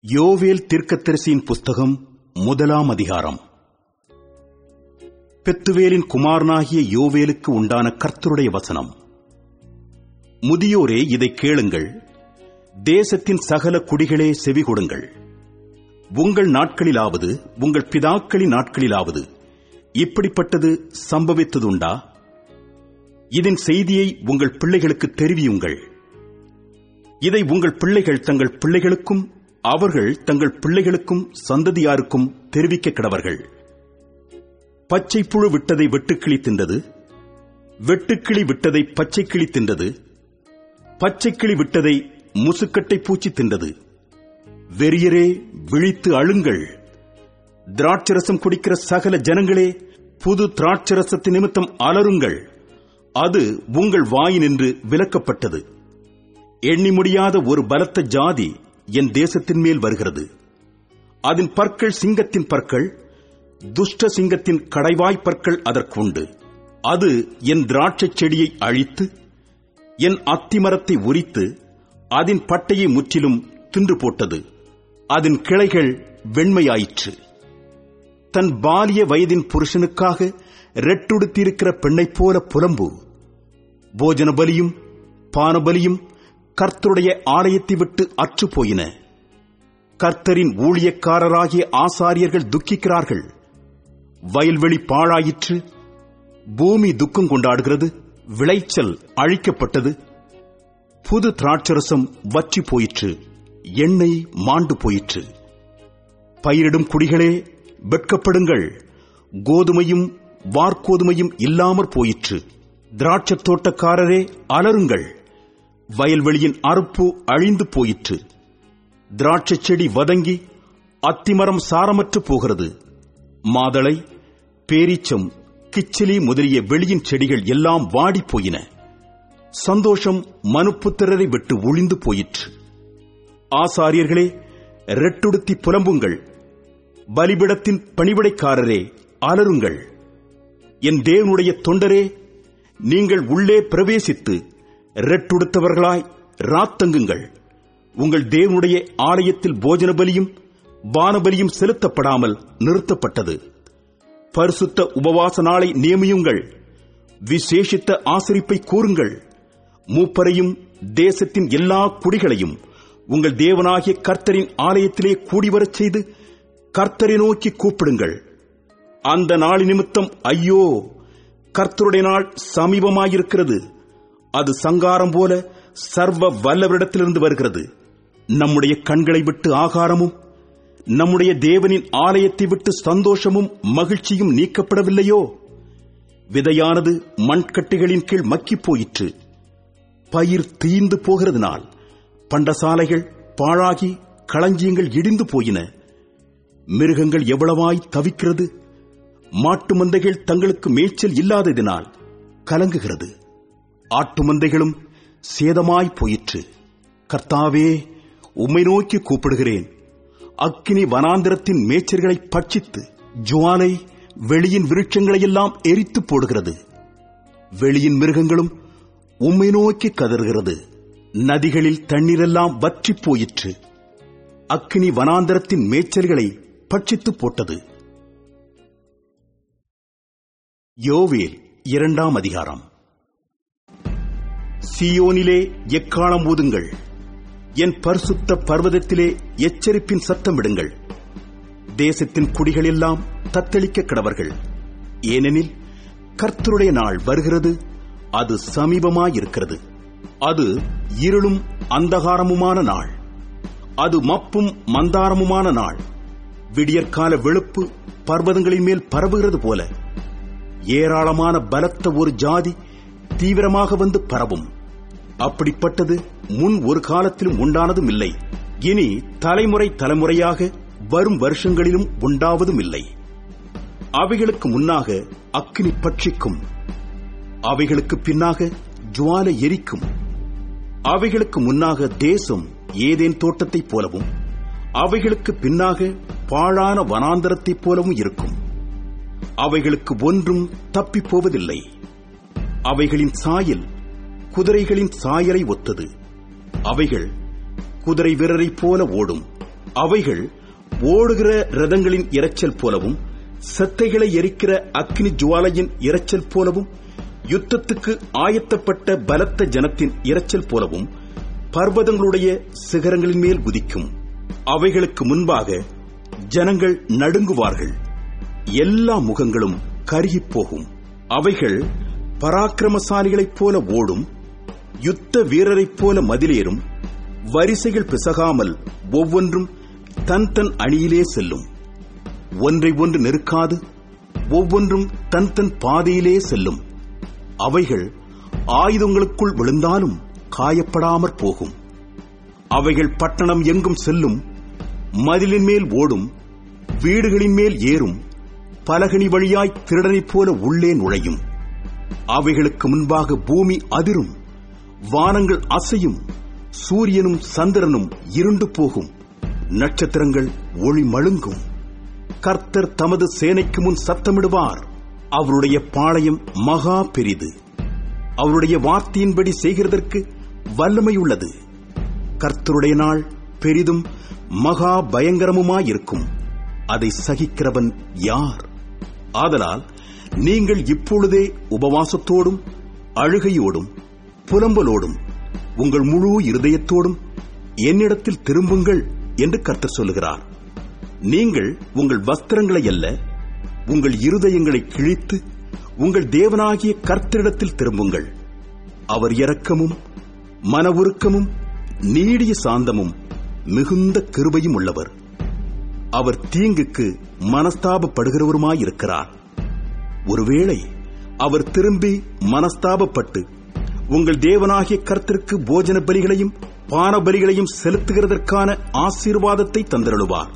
யோவேல் தீர்க்கதரிசியின் புஸ்தகம் முதலாம் அதிகாரம் பெத்துவேலின் குமாரனாகிய யோவேலுக்கு உண்டான கர்த்தருடைய வசனம் முதியோரே இதை கேளுங்கள் தேசத்தின் சகல குடிகளே செவி கொடுங்கள் உங்கள் நாட்களிலாவது உங்கள் பிதாக்களின் நாட்களிலாவது இப்படிப்பட்டது சம்பவித்ததுண்டா இதன் செய்தியை உங்கள் பிள்ளைகளுக்கு தெரிவியுங்கள் இதை உங்கள் பிள்ளைகள் தங்கள் பிள்ளைகளுக்கும் அவர்கள் தங்கள் பிள்ளைகளுக்கும் சந்ததியாருக்கும் தெரிவிக்க கிடவர்கள் பச்சை புழு விட்டதை வெட்டுக்கிளி தின்றது வெட்டுக்கிளி விட்டதை பச்சைக்கிளி தின்றது பச்சைக்கிளி விட்டதை முசுக்கட்டை பூச்சி தின்றது வெறியரே விழித்து அழுங்கள் திராட்சரசம் குடிக்கிற சகல ஜனங்களே புது திராட்சரசத்து நிமித்தம் அலருங்கள் அது உங்கள் வாயினின்று விலக்கப்பட்டது எண்ணி முடியாத ஒரு பலத்த ஜாதி என் தேசத்தின் மேல் வருகிறது அதன் பற்கள் சிங்கத்தின் பற்கள் துஷ்ட சிங்கத்தின் கடைவாய் பற்கள் அதற்குண்டு அது என் திராட்சைச் செடியை அழித்து என் அத்திமரத்தை உரித்து அதன் பட்டையை முற்றிலும் தின்று போட்டது அதன் கிளைகள் வெண்மையாயிற்று தன் பாலிய வயதின் புருஷனுக்காக ரெட்டுடுத்தியிருக்கிற பெண்ணைப் போல புலம்பு போஜன பலியும் பானபலியும் கர்த்தருடைய ஆலயத்தை விட்டு அற்று போயின கர்த்தரின் ஊழியக்காரராகிய ஆசாரியர்கள் துக்கிக்கிறார்கள் வயல்வெளி பாழாயிற்று பூமி துக்கம் கொண்டாடுகிறது விளைச்சல் அழிக்கப்பட்டது புது திராட்சரசம் வற்றி போயிற்று எண்ணெய் மாண்டு போயிற்று பயிரிடும் குடிகளே வெட்கப்படுங்கள் கோதுமையும் வார்கோதுமையும் இல்லாமற் போயிற்று திராட்சத் தோட்டக்காரரே அலருங்கள் வயல்வெளியின் அறுப்பு அழிந்து போயிற்று திராட்சை செடி வதங்கி அத்திமரம் சாரமற்று போகிறது மாதளை பேரீச்சம் கிச்சிலி முதலிய வெளியின் செடிகள் எல்லாம் வாடி போயின சந்தோஷம் மனுப்புத்திரரை விட்டு ஒளிந்து போயிற்று ஆசாரியர்களே ரெட்டுடுத்தி புலம்புங்கள் பலிபிடத்தின் பணிவிடைக்காரரே அலருங்கள் என் தேவனுடைய தொண்டரே நீங்கள் உள்ளே பிரவேசித்து ரெட்டுடுத்தவர்களாய் ராத்தங்குங்கள் உங்கள் தேவனுடைய ஆலயத்தில் போஜன பலியும் பானபலியும் செலுத்தப்படாமல் நிறுத்தப்பட்டது பரிசுத்த உபவாச நாளை நியமியுங்கள் விசேஷித்த ஆசரிப்பை கூறுங்கள் மூப்பரையும் தேசத்தின் எல்லா குடிகளையும் உங்கள் தேவனாகிய கர்த்தரின் ஆலயத்திலே கூடிவரச் செய்து கர்த்தரை நோக்கி கூப்பிடுங்கள் அந்த நாள் நிமித்தம் ஐயோ கர்த்தருடைய நாள் சமீபமாயிருக்கிறது அது சங்காரம் போல சர்வ வல்லவரிடத்திலிருந்து வருகிறது நம்முடைய கண்களை விட்டு ஆகாரமும் நம்முடைய தேவனின் ஆலயத்தை விட்டு சந்தோஷமும் மகிழ்ச்சியும் நீக்கப்படவில்லையோ விதையானது மண்கட்டிகளின் கீழ் மக்கிப் போயிற்று பயிர் தீந்து போகிறதுனால் பண்டசாலைகள் பாழாகி களஞ்சியங்கள் இடிந்து போயின மிருகங்கள் எவ்வளவாய் தவிக்கிறது மாட்டு மந்தைகள் தங்களுக்கு மேய்ச்சல் இல்லாததினால் கலங்குகிறது ஆட்டு மந்தைகளும் சேதமாய் போயிற்று கர்த்தாவே உம்மை நோக்கி கூப்பிடுகிறேன் அக்கினி வனாந்திரத்தின் மேய்ச்சல்களை பட்சித்து ஜுவாலை வெளியின் விருட்சங்களையெல்லாம் எரித்து போடுகிறது வெளியின் மிருகங்களும் உம்மை நோக்கி கதறுகிறது நதிகளில் தண்ணீரெல்லாம் வற்றி போயிற்று அக்கினி வனாந்திரத்தின் மேய்ச்சல்களை பட்சித்து போட்டது யோவேல் இரண்டாம் அதிகாரம் சியோனிலே எக்காலம் ஊதுங்கள் என் பரிசுத்த பர்வதத்திலே எச்சரிப்பின் சத்தம் விடுங்கள் தேசத்தின் குடிகளெல்லாம் தத்தளிக்க கிடவர்கள் ஏனெனில் கர்த்தருடைய நாள் வருகிறது அது சமீபமாயிருக்கிறது அது இருளும் அந்தகாரமுமான நாள் அது மப்பும் மந்தாரமுமான நாள் விடியற்கால வெளுப்பு பர்வதங்களின் மேல் பரவுகிறது போல ஏராளமான பலத்த ஒரு ஜாதி தீவிரமாக வந்து பரவும் அப்படிப்பட்டது முன் ஒரு காலத்திலும் உண்டானதும் இல்லை இனி தலைமுறை தலைமுறையாக வரும் வருஷங்களிலும் உண்டாவதும் இல்லை அவைகளுக்கு முன்னாக அக்கினி பட்சிக்கும் அவைகளுக்கு பின்னாக ஜுவாலை எரிக்கும் அவைகளுக்கு முன்னாக தேசம் ஏதேன் தோட்டத்தைப் போலவும் அவைகளுக்கு பின்னாக பாழான வனாந்தரத்தைப் போலவும் இருக்கும் அவைகளுக்கு ஒன்றும் தப்பிப் போவதில்லை அவைகளின் சாயல் குதிரைகளின் சாயலை ஒத்தது அவைகள் குதிரை வீரரைப் போல ஓடும் அவைகள் ஓடுகிற ரதங்களின் இரைச்சல் போலவும் செத்தைகளை எரிக்கிற அக்னி ஜுவாலையின் இரைச்சல் போலவும் யுத்தத்துக்கு ஆயத்தப்பட்ட பலத்த ஜனத்தின் இரைச்சல் போலவும் பர்வதங்களுடைய சிகரங்களின் மேல் உதிக்கும் அவைகளுக்கு முன்பாக ஜனங்கள் நடுங்குவார்கள் எல்லா முகங்களும் கருகிப் போகும் அவைகள் பராக்கிரமசாலிகளைப் போல ஓடும் யுத்த வீரரைப் போல மதிலேறும் வரிசைகள் பிசகாமல் ஒவ்வொன்றும் தன் தன் அணியிலே செல்லும் ஒன்றை ஒன்று நெருக்காது ஒவ்வொன்றும் தன் தன் பாதையிலே செல்லும் அவைகள் ஆயுதங்களுக்குள் விழுந்தாலும் காயப்படாமற் போகும் அவைகள் பட்டணம் எங்கும் செல்லும் மதிலின் மேல் ஓடும் வீடுகளின் மேல் ஏறும் பலகனி வழியாய் திருடனைப் போல உள்ளே நுழையும் அவைகளுக்கு முன்பாக பூமி அதிரும் வானங்கள் அசையும் சூரியனும் சந்திரனும் இருண்டு போகும் நட்சத்திரங்கள் ஒளி மழுங்கும் கர்த்தர் தமது சேனைக்கு முன் சத்தமிடுவார் அவருடைய பாளையம் மகா பெரிது அவருடைய வார்த்தையின்படி செய்கிறதற்கு வல்லமையுள்ளது கர்த்தருடைய நாள் பெரிதும் மகா பயங்கரமுமாயிருக்கும் அதை சகிக்கிறவன் யார் ஆதலால் நீங்கள் இப்பொழுதே உபவாசத்தோடும் அழுகையோடும் புலம்பலோடும் உங்கள் முழு இருதயத்தோடும் என்னிடத்தில் திரும்புங்கள் என்று கர்த்தர் சொல்லுகிறார் நீங்கள் உங்கள் வஸ்திரங்களை அல்ல உங்கள் இருதயங்களை கிழித்து உங்கள் தேவனாகிய கர்த்தரிடத்தில் திரும்புங்கள் அவர் இரக்கமும் மனவுருக்கமும் நீடிய சாந்தமும் மிகுந்த கிருபையும் உள்ளவர் அவர் தீங்குக்கு மனஸ்தாபப்படுகிறவருமாயிருக்கிறார் ஒருவேளை அவர் திரும்பி மனஸ்தாபப்பட்டு உங்கள் தேவனாகிய கர்த்தருக்கு போஜன பலிகளையும் பான பலிகளையும் செலுத்துகிறதற்கான ஆசீர்வாதத்தை தந்தருளுவார்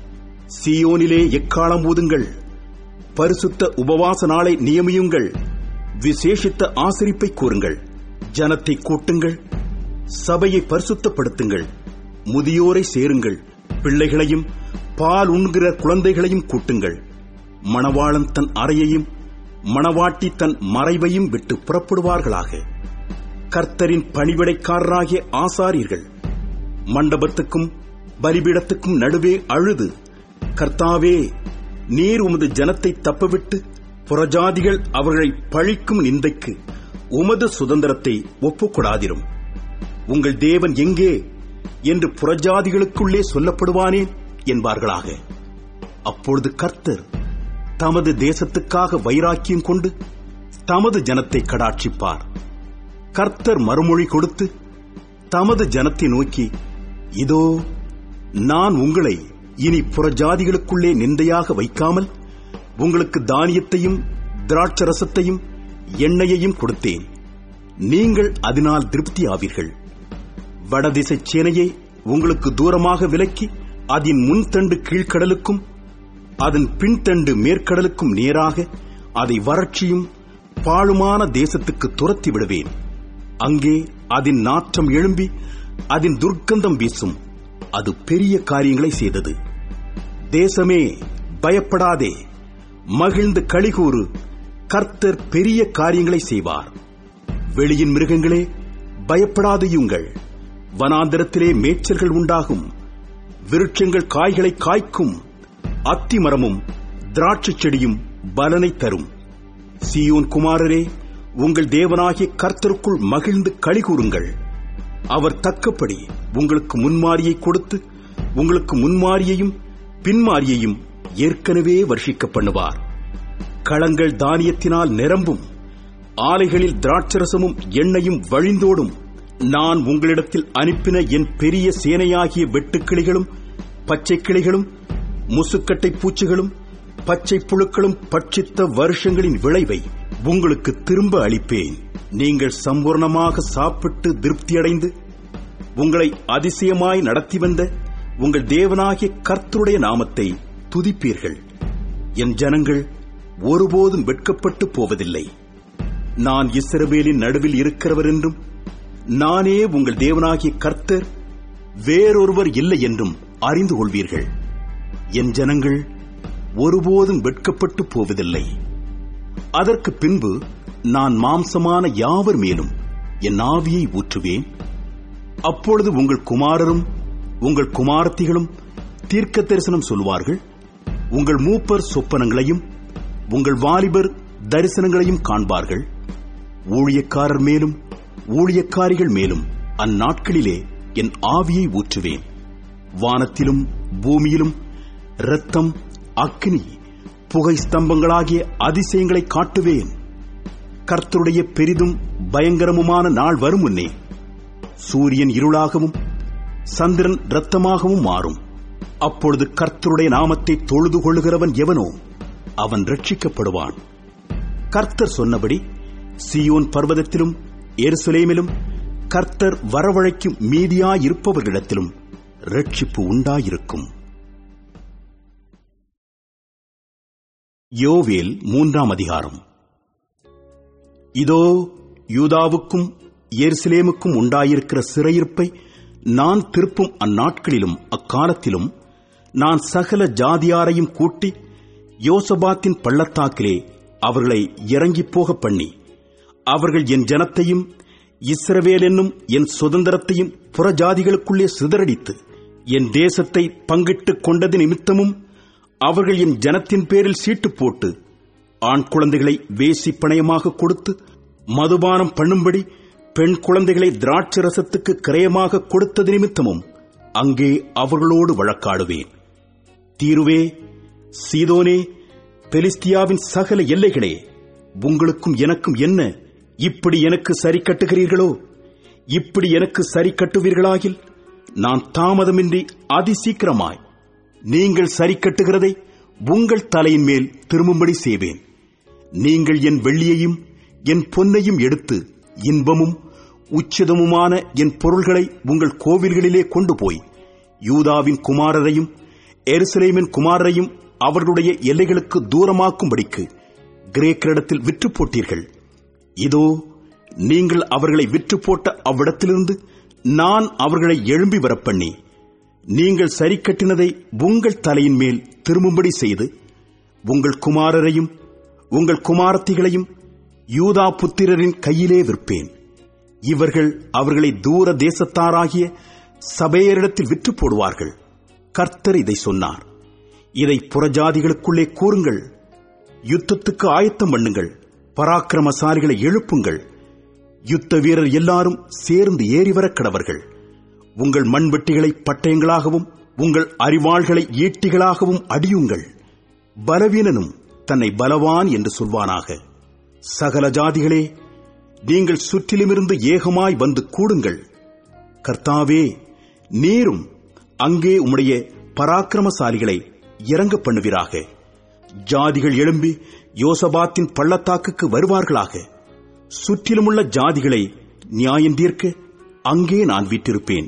சியோனிலே எக்காலம் ஊதுங்கள் பரிசுத்த உபவாச நாளை நியமியுங்கள் விசேஷித்த ஆசிரிப்பை கூறுங்கள் ஜனத்தை கூட்டுங்கள் சபையை பரிசுத்தப்படுத்துங்கள் முதியோரை சேருங்கள் பிள்ளைகளையும் பால் உண்கிற குழந்தைகளையும் கூட்டுங்கள் மணவாளன் தன் அறையையும் மணவாட்டி தன் மறைவையும் விட்டு புறப்படுவார்களாக கர்த்தரின் பணிவிடைக்காரராகிய ஆசாரியர்கள் மண்டபத்துக்கும் பலிபீடத்துக்கும் நடுவே அழுது கர்த்தாவே நீர் உமது ஜனத்தை தப்பவிட்டு புறஜாதிகள் அவர்களை பழிக்கும் நிந்தைக்கு உமது சுதந்திரத்தை ஒப்புக்கொடாதிரும் உங்கள் தேவன் எங்கே என்று புறஜாதிகளுக்குள்ளே சொல்லப்படுவானேன் என்பார்களாக அப்பொழுது கர்த்தர் தமது தேசத்துக்காக வைராக்கியம் கொண்டு தமது ஜனத்தை கடாட்சிப்பார் கர்த்தர் மறுமொழி கொடுத்து தமது ஜனத்தை நோக்கி இதோ நான் உங்களை இனி புறஜாதிகளுக்குள்ளே நிந்தையாக வைக்காமல் உங்களுக்கு தானியத்தையும் திராட்சரசத்தையும் எண்ணெயையும் கொடுத்தேன் நீங்கள் அதனால் திருப்தி ஆவீர்கள் வடதிசை சேனையை உங்களுக்கு தூரமாக விலக்கி அதன் முன்தண்டு கீழ்க்கடலுக்கும் அதன் பின்தண்டு மேற்கடலுக்கும் நேராக அதை வறட்சியும் பாழுமான தேசத்துக்கு துரத்தி விடுவேன் அங்கே அதன் நாற்றம் எழும்பி அதன் துர்க்கந்தம் வீசும் அது பெரிய காரியங்களை செய்தது தேசமே பயப்படாதே மகிழ்ந்து களிகூறு கர்த்தர் பெரிய காரியங்களை செய்வார் வெளியின் மிருகங்களே பயப்படாதையுங்கள் வனாந்திரத்திலே மேய்ச்சல்கள் உண்டாகும் விருட்சங்கள் காய்களை காய்க்கும் அத்தி மரமும் திராட்சைச் செடியும் பலனை தரும் சியோன் குமாரரே உங்கள் தேவனாகிய கர்த்தருக்குள் மகிழ்ந்து களிகூறுங்கள் அவர் தக்கப்படி உங்களுக்கு முன்மாரியை கொடுத்து உங்களுக்கு முன்மாரியையும் பின்மாரியையும் ஏற்கனவே வர்ஷிக்க பண்ணுவார் களங்கள் தானியத்தினால் நிரம்பும் ஆலைகளில் திராட்சரசமும் எண்ணெயும் வழிந்தோடும் நான் உங்களிடத்தில் அனுப்பின என் பெரிய சேனையாகிய வெட்டுக்கிளிகளும் பச்சை கிளிகளும் முசுக்கட்டை பூச்சிகளும் பச்சை புழுக்களும் பட்சித்த வருஷங்களின் விளைவை உங்களுக்கு திரும்ப அளிப்பேன் நீங்கள் சம்பூர்ணமாக சாப்பிட்டு திருப்தியடைந்து உங்களை அதிசயமாய் நடத்தி வந்த உங்கள் தேவனாகிய கர்த்தருடைய நாமத்தை துதிப்பீர்கள் என் ஜனங்கள் ஒருபோதும் வெட்கப்பட்டு போவதில்லை நான் இஸ்ரவேலின் நடுவில் இருக்கிறவர் என்றும் நானே உங்கள் தேவனாகிய கர்த்தர் வேறொருவர் இல்லை என்றும் அறிந்து கொள்வீர்கள் என் ஜனங்கள் ஒருபோதும் வெட்கப்பட்டு போவதில்லை அதற்கு பின்பு நான் மாம்சமான யாவர் மேலும் என் ஆவியை ஊற்றுவேன் அப்பொழுது உங்கள் குமாரரும் உங்கள் குமாரத்திகளும் தீர்க்க தரிசனம் சொல்வார்கள் உங்கள் மூப்பர் சொப்பனங்களையும் உங்கள் வாலிபர் தரிசனங்களையும் காண்பார்கள் ஊழியக்காரர் மேலும் ஊழியக்காரிகள் மேலும் அந்நாட்களிலே என் ஆவியை ஊற்றுவேன் வானத்திலும் பூமியிலும் இரத்தம் அக்னி புகை ஸ்தம்பங்களாகிய அதிசயங்களை காட்டுவேன் கர்த்தருடைய பெரிதும் பயங்கரமுமான நாள் வரும் முன்னே சூரியன் இருளாகவும் சந்திரன் இரத்தமாகவும் மாறும் அப்பொழுது கர்த்தருடைய நாமத்தை தொழுது கொள்ளுகிறவன் எவனோ அவன் ரட்சிக்கப்படுவான் கர்த்தர் சொன்னபடி சியோன் பர்வதத்திலும் எருசலேமிலும் கர்த்தர் வரவழைக்கும் மீதியாயிருப்பவர்களிடத்திலும் ரட்சிப்பு உண்டாயிருக்கும் யோவேல் மூன்றாம் அதிகாரம் இதோ யூதாவுக்கும் எருசலேமுக்கும் உண்டாயிருக்கிற சிறையிருப்பை நான் திருப்பும் அந்நாட்களிலும் அக்காலத்திலும் நான் சகல ஜாதியாரையும் கூட்டி யோசபாத்தின் பள்ளத்தாக்கிலே அவர்களை இறங்கிப் போக பண்ணி அவர்கள் என் ஜனத்தையும் இஸ்ரவேல் என்னும் என் சுதந்திரத்தையும் புறஜாதிகளுக்குள்ளே சிதறடித்து என் தேசத்தை பங்கிட்டுக் கொண்டது நிமித்தமும் அவர்கள் என் ஜனத்தின் பேரில் சீட்டு போட்டு ஆண் குழந்தைகளை வேசி பணயமாக கொடுத்து மதுபானம் பண்ணும்படி பெண் குழந்தைகளை திராட்சை ரசத்துக்கு கிரயமாக கொடுத்தது நிமித்தமும் அங்கே அவர்களோடு வழக்காடுவேன் தீருவே சீதோனே பெலிஸ்தியாவின் சகல எல்லைகளே உங்களுக்கும் எனக்கும் என்ன இப்படி எனக்கு சரி கட்டுகிறீர்களோ இப்படி எனக்கு சரி கட்டுவீர்களாகில் நான் தாமதமின்றி அதிசீக்கிரமாய் நீங்கள் சரி கட்டுகிறதை உங்கள் தலையின் மேல் திரும்பும்படி செய்வேன் நீங்கள் என் வெள்ளியையும் என் பொன்னையும் எடுத்து இன்பமும் உச்சிதமுமான என் பொருள்களை உங்கள் கோவில்களிலே கொண்டு போய் யூதாவின் குமாரரையும் எருசலேமின் குமாரரையும் அவர்களுடைய எல்லைகளுக்கு தூரமாக்கும்படிக்கு கிரேக்கரிடத்தில் விற்று போட்டீர்கள் இதோ நீங்கள் அவர்களை விற்று போட்ட அவ்விடத்திலிருந்து நான் அவர்களை எழும்பி வரப்பண்ணி நீங்கள் சரி கட்டினதை உங்கள் தலையின் மேல் திரும்பும்படி செய்து உங்கள் குமாரரையும் உங்கள் குமாரத்திகளையும் யூதா புத்திரரின் கையிலே விற்பேன் இவர்கள் அவர்களை தூர தேசத்தாராகிய சபையரிடத்தில் விற்று போடுவார்கள் கர்த்தர் இதை சொன்னார் இதை புறஜாதிகளுக்குள்ளே கூறுங்கள் யுத்தத்துக்கு ஆயத்தம் பண்ணுங்கள் பராக்கிரமசாலிகளை எழுப்புங்கள் யுத்த வீரர் எல்லாரும் சேர்ந்து ஏறி வரக் கடவர்கள் உங்கள் மண்வெட்டிகளை பட்டயங்களாகவும் உங்கள் அறிவாள்களை ஈட்டிகளாகவும் அடியுங்கள் பலவீனனும் தன்னை பலவான் என்று சொல்வானாக சகல ஜாதிகளே நீங்கள் சுற்றிலுமிருந்து ஏகமாய் வந்து கூடுங்கள் கர்த்தாவே நீரும் அங்கே உம்முடைய பராக்கிரமசாலிகளை இறங்க பண்ணுவீராக ஜாதிகள் எழும்பி யோசபாத்தின் பள்ளத்தாக்குக்கு வருவார்களாக சுற்றிலுமுள்ள ஜாதிகளை நியாயம் தீர்க்க அங்கே நான் வீட்டிருப்பேன்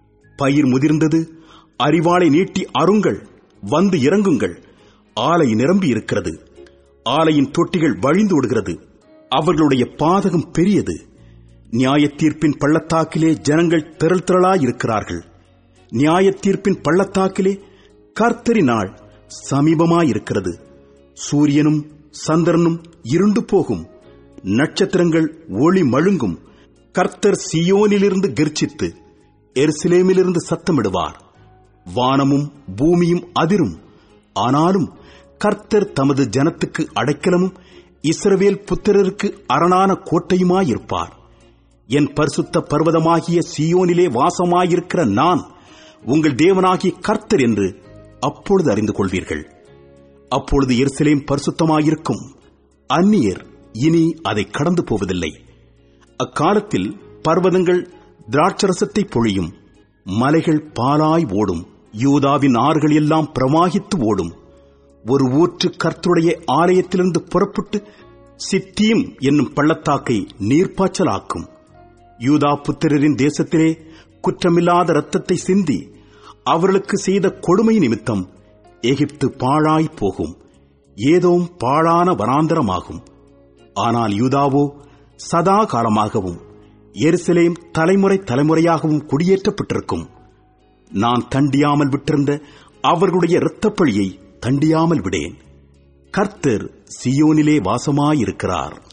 பயிர் முதிர்ந்தது அறிவாளை நீட்டி அருங்கள் வந்து இறங்குங்கள் ஆலை நிரம்பி இருக்கிறது ஆலையின் தொட்டிகள் வழிந்து ஓடுகிறது அவர்களுடைய பாதகம் பெரியது நியாய தீர்ப்பின் பள்ளத்தாக்கிலே ஜனங்கள் திரள் திரளாயிருக்கிறார்கள் நியாய தீர்ப்பின் பள்ளத்தாக்கிலே கர்த்தரி நாள் சமீபமாயிருக்கிறது சூரியனும் சந்திரனும் இருண்டு போகும் நட்சத்திரங்கள் ஒளி மழுங்கும் கர்த்தர் சியோனிலிருந்து கர்ச்சித்து எருசலேமிலிருந்து சத்தமிடுவார் வானமும் பூமியும் அதிரும் ஆனாலும் கர்த்தர் தமது ஜனத்துக்கு அடைக்கலமும் இஸ்ரவேல் புத்திரருக்கு அரணான கோட்டையுமாயிருப்பார் என் பரிசுத்த பர்வதமாகிய சியோனிலே வாசமாயிருக்கிற நான் உங்கள் தேவனாகிய கர்த்தர் என்று அப்பொழுது அறிந்து கொள்வீர்கள் அப்பொழுது எருசலேம் பரிசுத்தமாயிருக்கும் அந்நியர் இனி அதை கடந்து போவதில்லை அக்காலத்தில் பர்வதங்கள் திராட்சரசத்தை பொழியும் மலைகள் பாலாய் ஓடும் யூதாவின் ஆறுகள் எல்லாம் பிரவாகித்து ஓடும் ஒரு ஊற்று கர்த்தருடைய ஆலயத்திலிருந்து புறப்பட்டு சித்தீம் என்னும் பள்ளத்தாக்கை நீர்ப்பாய்ச்சலாக்கும் யூதா புத்திரரின் தேசத்திலே குற்றமில்லாத இரத்தத்தை சிந்தி அவர்களுக்கு செய்த கொடுமை நிமித்தம் எகிப்து பாழாய் போகும் ஏதோம் பாழான வனாந்தரமாகும் ஆனால் யூதாவோ சதா காலமாகவும் எருசலேம் தலைமுறை தலைமுறையாகவும் குடியேற்றப்பட்டிருக்கும் நான் தண்டியாமல் விட்டிருந்த அவர்களுடைய இரத்தப்பழியை தண்டியாமல் விடேன் கர்த்தர் சியோனிலே வாசமாயிருக்கிறார்